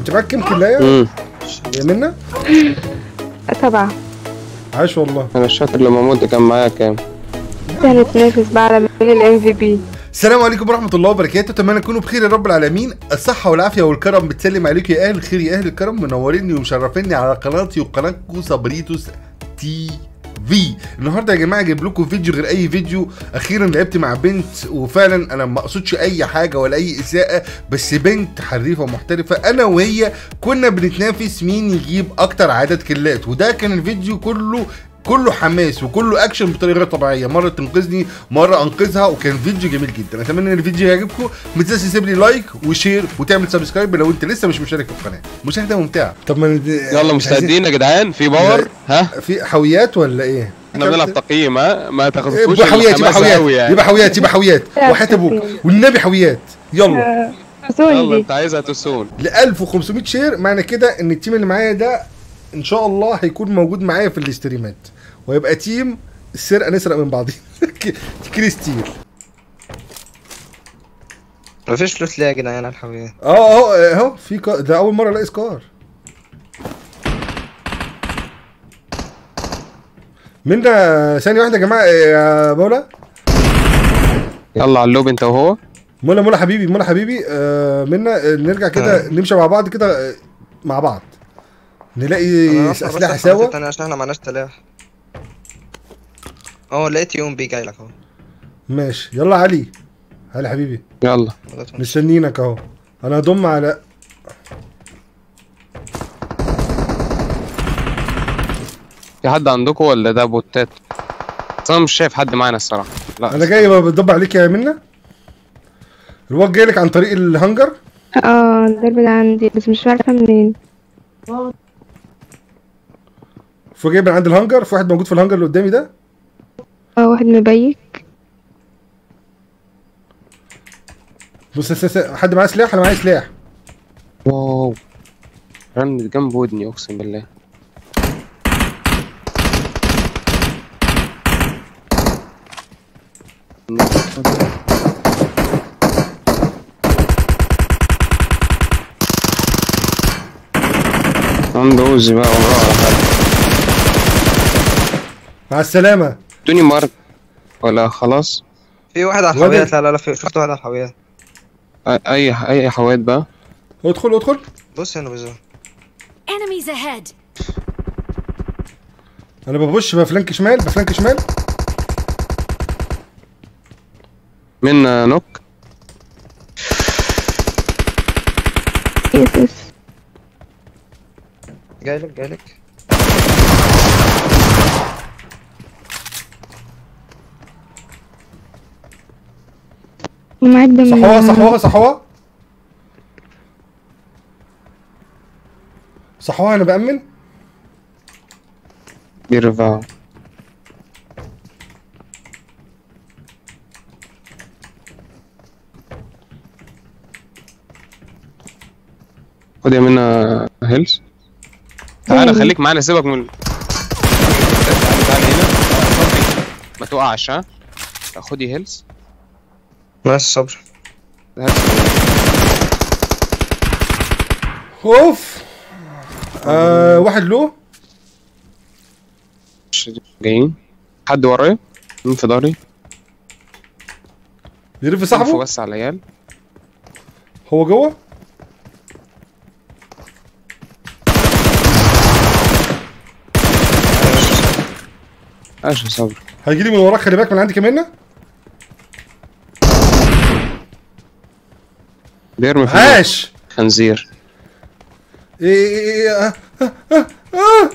انت معاك كام كلايه امم يا منى سبعة عاش والله انا الشاطر لما موت كان معايا كام هنتنافس بقى على مين الام في بي السلام عليكم ورحمه الله وبركاته اتمنى تكونوا بخير يا رب العالمين الصحه والعافيه والكرم بتسلم عليكم يا اهل الخير يا اهل الكرم منوريني ومشرفيني على قناتي وقناتكم صبريتوس تي في النهارده يا جماعه جايب لكم فيديو غير اي فيديو اخيرا لعبت مع بنت وفعلا انا ما اقصدش اي حاجه ولا اي اساءه بس بنت حريفه ومحترفه انا وهي كنا بنتنافس مين يجيب اكتر عدد كلات وده كان الفيديو كله كله حماس وكله اكشن بطريقه غير طبيعيه مره تنقذني مره انقذها وكان فيديو جميل جدا اتمنى ان الفيديو يعجبكم ما تنساش تسيب لي لايك وشير وتعمل سبسكرايب لو انت لسه مش مشترك في القناه مشاهده ممتعه طب ما يلا مستعدين يا جدعان في باور ها في حويات ولا ايه احنا بنلعب تقييم ها ما تاخدوش يبقى حويات يبقى الحماس حويات قوي يعني يبقى حويات يبقى حويات لا، وحياة ابوك تقييم. والنبي حويات يلا زون يلا دي انت عايزها تسون ل 1500 شير معنى كده ان التيم اللي معايا ده ان شاء الله هيكون موجود معايا في الاستريمات ويبقى تيم السرقه نسرق من بعضين كريستيل مفيش فلوس ليه يا جدعان على الحاويات اه اهو اهو في كار ده اول مره الاقي سكار منا ثانيه واحده يا جماعه يا مولا يلا على اللوب انت وهو مولا مولا حبيبي مولا حبيبي آه منا آه، نرجع كده آه. نمشي مع بعض كده آه، مع بعض نلاقي أنا هطلع بس اسلحه الحاجات سوا التانية عشان احنا معناش سلاح اه لقيت يوم بي جاي لك اهو ماشي يلا علي علي حبيبي يلا مستنيينك اهو انا هضم على في حد عندكم ولا ده بوتات بس انا مش شايف حد معانا الصراحه لا انا جاي بضب عليك يا منى الواد جاي لك عن طريق الهنجر اه الدرب ده عندي بس مش عارفة منين فجاي جاي من عند الهنجر في واحد موجود في الهنجر اللي قدامي ده اه واحد مبيك بص س- س- حد معاه سلاح انا معايا سلاح واو رنت جنب ودني اقسم بالله عنده اوزي بقى والله على حاجه مع السلامه ادوني مارك ولا خلاص في واحد على وادي. الحاويات لا لا لا في شفت واحد على الحاويات أي- اي اي حواد بقى ادخل ادخل بص هنا بالظبط Enemies ahead! انا ببش بفلانك شمال بفلانك شمال من نوك يس يس جاي لك جاي لك ومعاك ده من صحوها صحوها صحوها صحوها انا بامن بيرفع خد يا منى هيلز تعالى زي- خليك معانا سيبك من تعالى تعالى هنا آه، ما تقعش ها خدي هيلز نايس صبر اوف آه واحد له جايين حد ورايا مين في ظهري بيرف صاحبه صاحبه بس على العيال هو جوه عاش يا صبري هيجي لي من وراك خلي بالك من عندي كمان بيرمي في عاش خنزير ايه ايه ايه آه، آه، آه، آه.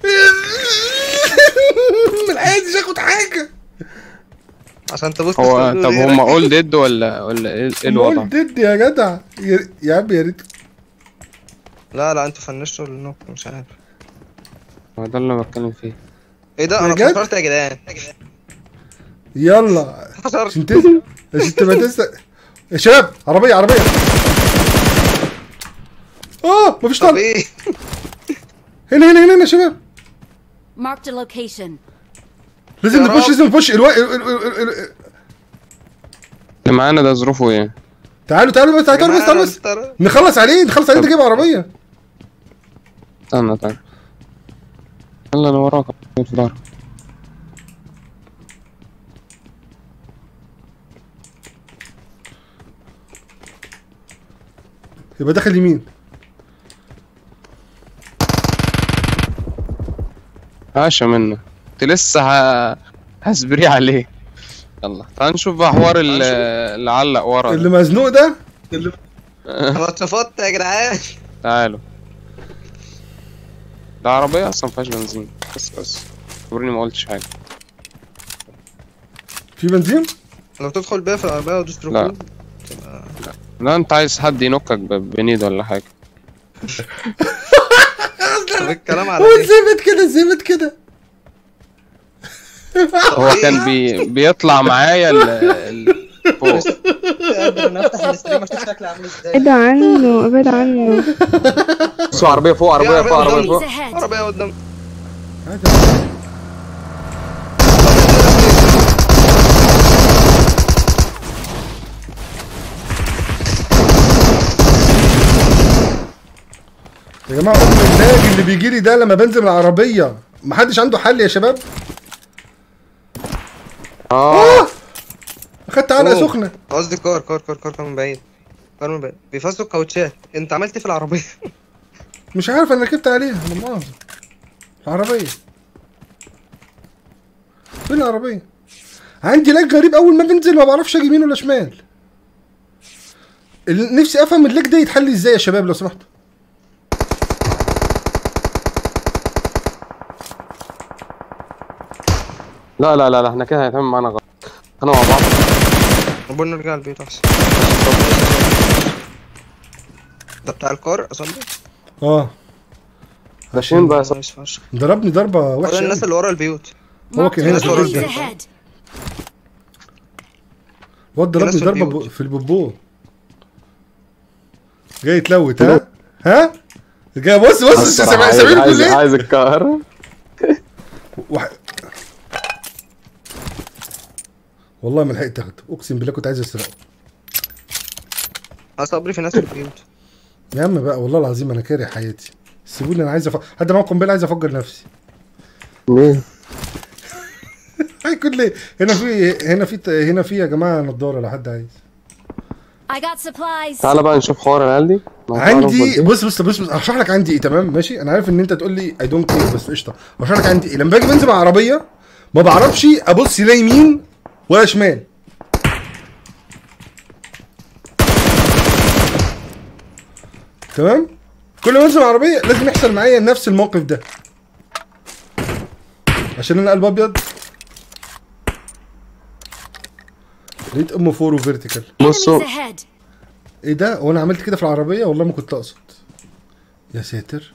ما عايزش اخد حاجه عشان تبص هو تقول طب إيه هم رأيك؟ اول ديد ولا ولا ايه إيه الوضع؟ قول ضد يا جدع يا يا عم يا ريت لا لا انتوا فنشتوا النوك مش عارف هو ده اللي انا بتكلم فيه ايه ده انا بجد؟ اتحشرت يا جدعان يلا اتحشرت عشان تس عشان تبقى تس يا شباب عربيه عربيه اه مفيش طب طلق ايه هنا هنا هنا هنا يا شباب Marked a location. لازم يا نبوش رب. لازم نبوش الو... ال... ال... ال... ال... اللي معانا ده ظروفه ايه؟ تعالوا تعالوا بس تعالوا بس تعالوا بس نخلص عليه نخلص عليه انت طب. جايب عربيه استنى طيب يلا انا وراك في ظهرك يبقى داخل يمين عاشا منه انت لسه ه... هسبري عليه يلا تعال نشوف بقى حوار ال- اللي علق ورا اللي ده. مزنوق ده هو اتشفطت يا جدعان تعالوا ده عربية اصلا مفيهاش بنزين بس بس وريني ما قلتش حاجة في بنزين لو تدخل بيها في العربية ودوس لا. ركوب لا انت عايز حد ينكك ب- بنيد ولا حاجة طب الكلام على هو ايه؟ زبد كده زبد كده هو كان بي... بيطلع معايا ال... ال... فوق قادر ان افتح الاستريم اشوف شكلي عامل ازاي ابعد عنه ابعد عنه بصوا عربية فوق في عربية فوق عربية قدام. فوق Enemies ahead. عربية قدام يا جماعه ام اللاج اللي بيجي لي ده لما بنزل من العربيه محدش عنده حل يا شباب اه اخدت علقه أوه. سخنه قصدي كار كار كار كار كار من بعيد كار من بعيد بيفصلوا الكاوتشات انت عملت ايه في العربية؟ مش عارف انا ركبت عليها لا مؤاخذه العربيه فين العربيه عندي لاج غريب اول ما بنزل ما بعرفش اجي يمين ولا شمال ال- نفسي افهم اللاج ده يتحل ازاي يا شباب لو سمحتوا لا لا لا لا احنا كده هيتعمل معانا غلط انا مع بعض ربنا نرجع البيت احسن ده بتاع الكار اصلا اه ماشيين بقى نايس فشخ ضربني ضربه ورا وحشه الناس أوي. اللي ورا البيوت هو Marked كان هنا في enemies الجزء ده ahead. الواد ضربني الناس في ضربه البيوت. ب- في البوبو جاي تلوت ها ها جاي بص بص الصراحة سامع عايز- سامعني عايز بيقول ايه عايز الكار وح... والله ما لحقت اخده اقسم بالله كنت عايز اسرقه اه صبري في ناس في البيوت يا عم بقى والله العظيم انا كاره حياتي سيبوني انا عايز أف... حد معاه قنبله عايز افجر نفسي ليه؟ هيكون ليه هنا في هنا في هنا في يا جماعه نضاره لو حد عايز I got supplies. تعالى بقى نشوف حوار العيال دي ما هو عندي تعالوا بص بص بص بص هشرح لك عندي ايه تمام ماشي انا عارف ان انت تقول لي اي دونت كير بس قشطه هشرح لك عندي ايه لما باجي بنزل مع عربيه ما بعرفش ابص لا يمين ولا شمال تمام كل ما انزل مع عربيه لازم يحصل معايا نفس الموقف ده عشان انا قلب ابيض لقيت ام فور وفيرتيكال بصوا Enemies ahead. ايه ده وانا عملت كده في العربيه والله ما كنت اقصد يا ساتر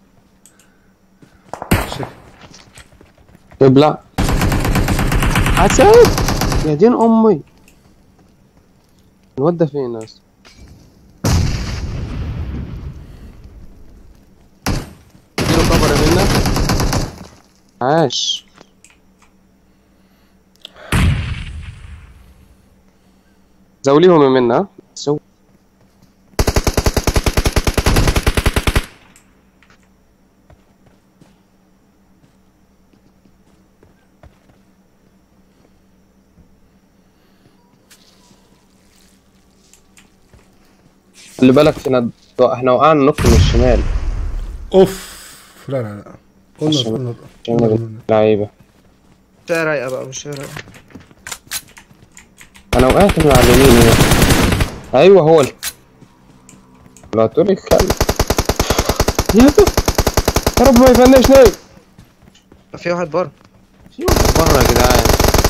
شك... ابلع عسل يا دين امي الواد ده فين يا اسطى؟ اديله كفر يا منى عاش زوليهم يا منى ها؟ زو خلي بالك فينا احنا وقعنا نط من الشمال اوف لا لا لا قلنا عشان- قلنا عشان قلنا- أنا قلنا. لعيبه شاي رايقة بقى مش شاي رايقة انا وقعت من على اليمين هنا ايوه هو ال... لا تقولي الكلب يا رب يا رب ما يفنشني في واحد بره في واحد بره يا جدعان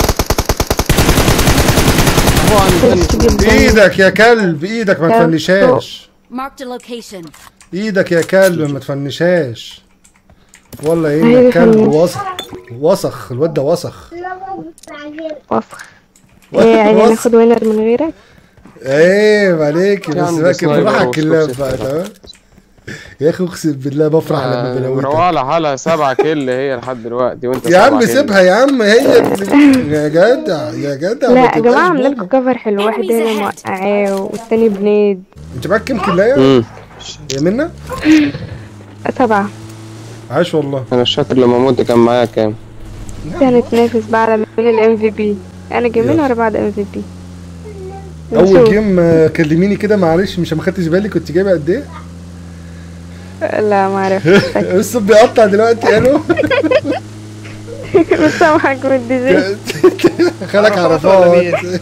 هو عندنا بايدك يا كلب ايدك ما تفنشاش Marked a location. ايدك يا كلب ما تفنشاش والله عايز ايه كلب أفنش. وسخ وسخ الواد ده وسخ وفخ ايه عايزين وسخ. ناخد وينر من غيرك ايه عليك يا بس عم بقى سنايبر بفرحك وسكوت اللاب ست بقى بقى. تمام يا اخي اقسم بالله بفرح لما بلاويك مروعة لحالها سبعة كيل هي لحد دلوقتي وانت يا سبعة عم كيل. سيبها يا عم هي اللي- يا جدع يا جدع ما لا يا تبقاش جماعة عاملين لكم بابا. كفر حلو واحد Enemies هنا ahead. موقعاه والتاني بنيد انت معاك كام كلايه امم يا منى سبعة عاش والله انا مش فاكر لما موت كان معايا كام هنتنافس بقى على مين الام في بي انا جيمين يلا. ورا بعض ام في بي اول جيم آه، كلميني كده معلش مش ما خدتش بالي كنت جايبه قد ايه لا ما عرفت بس بيقطع دلوقتي الو بس سامحك من الدي جي خلك عرفات ولا عرفات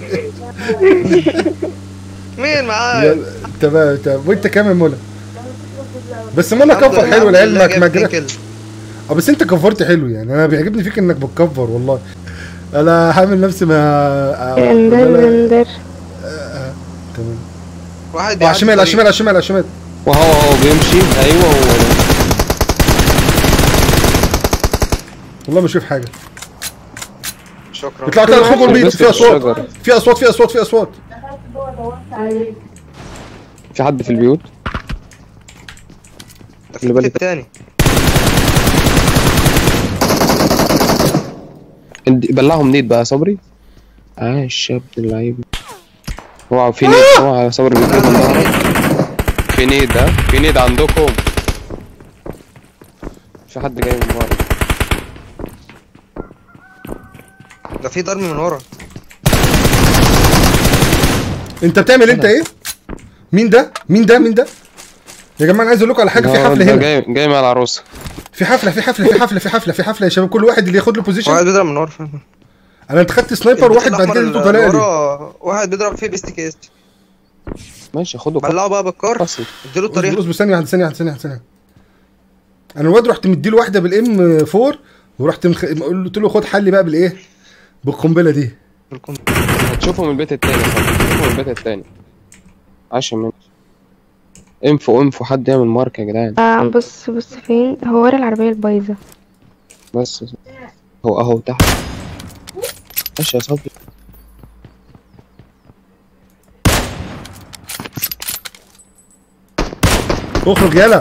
مين معاك؟ يلا، تمام تمام وانت كام يا منى بس منى كفر حلو لعلمك ما جرى- اه بس انت كفرت حلو يعني انا بيعجبني فيك انك بتكفر والله انا حامل نفسي ما آه، اندر لا- اندر تمام واحد على الشمال على الشمال على الشمال على الشمال وهو هو بيمشي ايوه هو ده. والله ما اشوف حاجه شكرا اطلع اطلع الخوف البيت بس في اصوات الشجرة. في اصوات في اصوات في اصوات في حد في البيوت اللي بالك. التاني ادي- بلعهم نيد بقى يا صبري عاش يا ابن اللعيبه اوعى في نيد اوعى يا صبري بيجيب من ظهرك في نيد ها في نيد عندكم في حد جاي من ورا ده في ضرب من ورا انت بتعمل انت ايه مين ده مين ده مين ده يا جماعه انا عايز اقول لكم على حاجه في ده- حفله ده هنا جاي جاي مع العروسه في حفله في حفله في حفله في حفله في حفله يا شباب كل واحد اللي ياخد له واحد بوزيشن بيضرب من ورا انا انت خدت سنايبر واحد بعد كده اديته طلع لي ورا واحد بيضرب فيه بيست كيس ماشي خده كده بلعه بقى بالكار بس اديله اصبر الطريقه اصبر ثانيه واحده ثانيه واحده ثانيه واحده ثانيه انا الواد رحت مديله واحده بالام 4 ورحت مخ... قلت له خد حلي بقى بالايه بالقنبله دي بالكم- هتشوفه من البيت التاني خلاص هتشوفه من البيت التاني عشان من انفو انفو حد يعمل مارك يا جدعان آه بص بص فين هو ورا العربية البايظة بس هو اهو تحت ماشي يا صبري اخرج يلا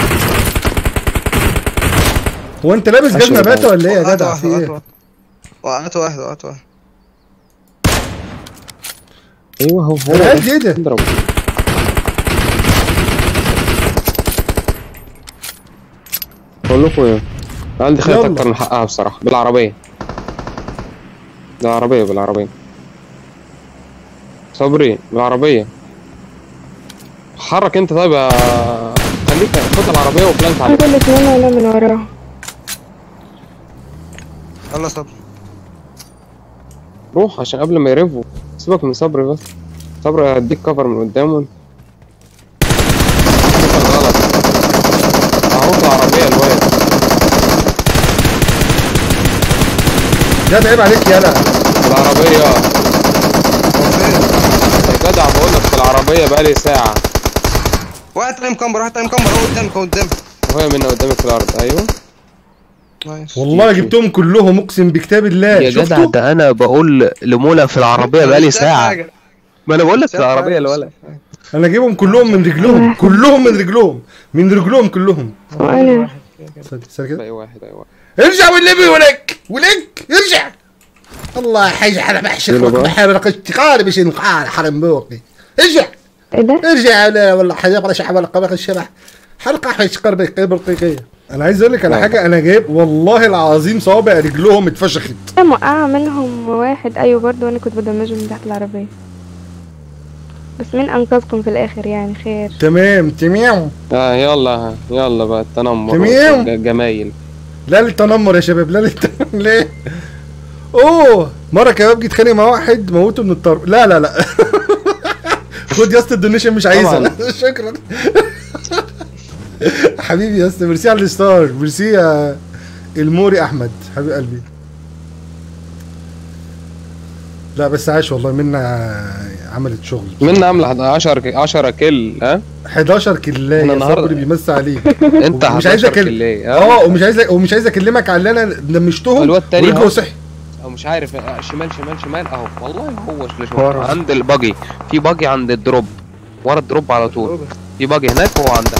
هو انت لابس عشرة جزمه باتا ولا ايه يا وقعت جدع واحد في وقعت ايه واحد. وقعت واحد وقعت واحد ايوه هو هو العيال دي ايه ده اضرب بقول لكم ايه العيال دي خدت يلا. اكتر من حقها بصراحه بالعربيه بالعربيه بالعربيه صبري بالعربيه حرك انت طيب يا خليك خد العربيه وبلانك عليك كل اتنين ولا من وراه يلا صبر روح عشان قبل ما يرفوا سيبك من صبري بس صبري هيديك كفر من قدامه كفر غلط معروف العربية الواد ده ده عيب عليك يلا العربية هو فين؟ يا جدع بقولك في العربية بقالي ساعة واحد تاني مكمبر واحد تاني مكمبر اهو قدامك اهو قدامك وهي من قدامك في الأرض أيوه نايس والله جبتهم كلهم اقسم بكتاب الله يا جدع شفتوا ده انا بقول لمولى في العربيه بقالي مش شايف ساعه حاجة. ما انا بقول لك مش في شايف العربيه حاجة. الولد انا جايبهم كلهم من رجلهم كلهم من رجلهم من رجلهم كلهم وانا استنى استنى كده باقي واحد أيوه ارجع والنبي ولك ولك ارجع الله حاجة على محشي يلا بقى. محرق اشتغال باش نقال حرم بوقي ارجع ايه ده ارجع ولا والله حاجة ولا شعب ولا قبق الشبح حلقة حيش قرب قبل دقيقية انا عايز اقول لك على لا. حاجة انا جايب والله العظيم صوابع رجلهم اتفشخت انا موقعة منهم واحد ايوه برضه وانا كنت بدمجه من تحت العربية بس مين انقذكم في الاخر يعني خير تمام تمام آه يلا يلا بقى التنمر تمام. والج- جمايل لا للتنمر يا شباب لا للتنمر ليه اوه مره كباب جه اتخانق مع واحد موته من الطرب لا لا لا خد يا اسطى الدونيشن مش عايزها شكرا حبيبي يا اسطى ميرسي على الستار ميرسي يا الموري احمد حبيب قلبي لا بس عاش والله منا عملت شغل منا عاملة 10 10 كيل ها 11 كلاية أنا يا النهاردة- صبري بيمس عليك انت ومش عايز 11 اكلم كلية اه ومش عايز ومش عايز اكلمك على اللي انا دمشتهم الواد تاني ورجله أهو. صحي او مش عارف آه، شمال شمال شمال اهو والله هو اللي شوف ورا. عند الباجي في باجي عند الدروب ورا الدروب على طول في باجي هناك وهو عندك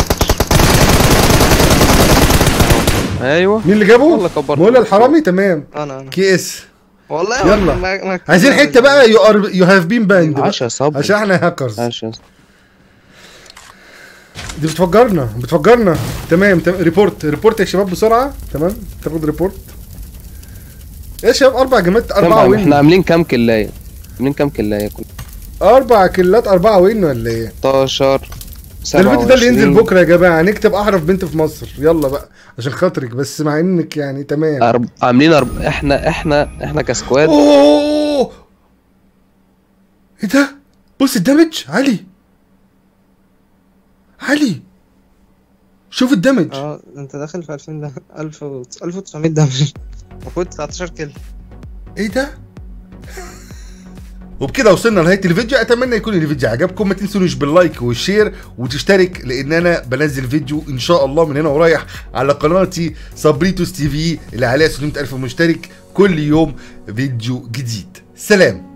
ايوه مين اللي جابه؟ والله كبرت مولا الحرامي تمام انا انا كي اس والله يلا. ما- ما- عايزين حته بقى يو ار يو هاف بين باند عاش يا صبري عشان احنا هاكرز ماشي يا اسطى. دي بتفجرنا بتفجرنا تمام تمام ريبورت ريبورت يا شباب بسرعه تمام تاخد ريبورت يا شباب اربع جيمات اربعه طبعا وين احنا عاملين كام كلايه عاملين كام كلايه كل اربع كيلات اربعه وين ولا ايه 16 ده الفيديو ده اللي ينزل 27. بكره يا جماعه نكتب احرف بنت في مصر يلا بقى عشان خاطرك بس مع انك يعني تمام أرب... عاملين أرب... احنا احنا احنا كسكواد اوه ايه ده بص الدمج علي علي شوف الدمج اه انت داخل في 2000 ده 1000 و- 1900 دمج المفروض 19 كيلو ايه ده وبكده وصلنا لنهايه الفيديو اتمنى يكون الفيديو عجبكم ما تنسونوش باللايك والشير وتشترك لان انا بنزل فيديو ان شاء الله من هنا ورايح على قناتي صبريتوس تي في اللي عليها 600000 مشترك كل يوم فيديو جديد سلام